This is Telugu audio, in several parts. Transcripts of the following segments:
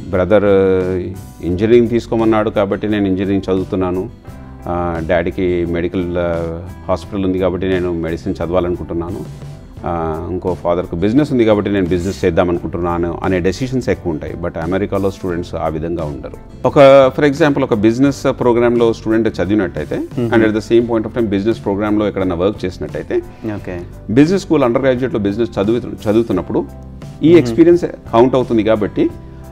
బ్రదర్ ఇంజనీరింగ్ తీసుకోమన్నాడు కాబట్టి నేను ఇంజనీరింగ్ చదువుతున్నాను ఆ, డాడీకి మెడికల్ హాస్పిటల్ ఉంది కాబట్టి నేను మెడిసిన్ చదవాలనుకుంటున్నాను ఆ, ఇంకో ఫాదర్కి బిజినెస్ ఉంది కాబట్టి నేను బిజినెస్ చేద్దాం అనుకుంటున్నాను అనే డెసిషన్స్ ఎక్కువ ఉంటాయి బట్ అమెరికాలో స్టూడెంట్స్ ఆ విధంగా ఉండరు ఒక ఫర్ ఎగ్జాంపుల్ ఒక బిజినెస్ ప్రోగ్రాంలో స్టూడెంట్ చదివినట్టయితే and at the same point of time business ప్రోగ్రాంలో ఎక్కడైనా వర్క్ చేసినట్టయితే ఓకే బిజినెస్ స్కూల్ అండర్ గ్రాడ్యుయేట్లో బిజినెస్ చదువు చదువుతున్నప్పుడు ఈ ఎక్స్పీరియన్స్ కౌంట్ అవుతుంది కాబట్టి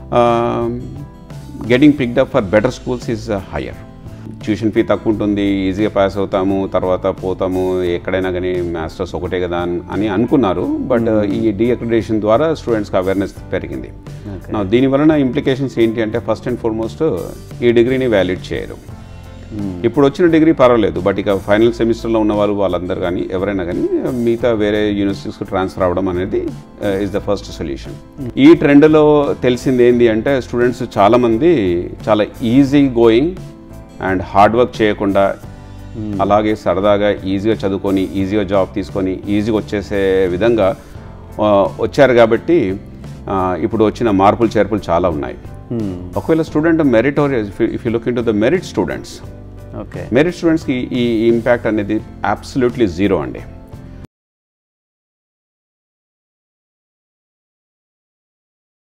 getting picked up for better schools is higher tuition fee తక్కువ ఉంటుంది ఈజీగా పాస్ అవుతాము తర్వాత పోతాము ఎక్కడైనా కానీ మాస్టర్స్ ఒకటే కదా అని- అని అనుకున్నారు బట్ ఈ డీఅక్రిడేషన్ ద్వారా స్టూడెంట్స్కి అవేర్నెస్ పెరిగింది నా దీని వలన ఇంప్లికేషన్స్ ఏంటి అంటే ఫస్ట్ అండ్ ఫార్మోస్ట్ ఈ డిగ్రీని వ్యాలిడ్ చేయరు ఇప్పుడు వచ్చిన డిగ్రీ పర్వాలేదు బట్ ఇక ఫైనల్ సెమిస్టర్లో ఉన్న వాళ్ళు వాళ్ళందరూ కానీ ఎవరైనా కానీ మిగతా వేరే యూనివర్సిటీస్కి ట్రాన్స్ఫర్ అవ్వడం అనేది ఇస్ ద ఫస్ట్ సొల్యూషన్ ఈ ట్రెండ్లో తెలిసింది ఏంటి అంటే స్టూడెంట్స్ చాలామంది చాలా easy going and hard work చేయకుండా అలాగే సరదాగా ఈజీగా చదువుకొని ఈజీగా జాబ్ తీసుకొని ఈజీగా వచ్చేసే విధంగా ఆ, వచ్చారు కాబట్టి ఆ, ఇప్పుడు వచ్చిన మార్పులు చేర్పులు చాలా ఉన్నాయి ఒకవేళ student meritorious if you look into the merit students okay merit స్టూడెంట్స్కి ఈ ఇంపాక్ట్ అనేది అబ్సల్యూట్లీ జీరో అండి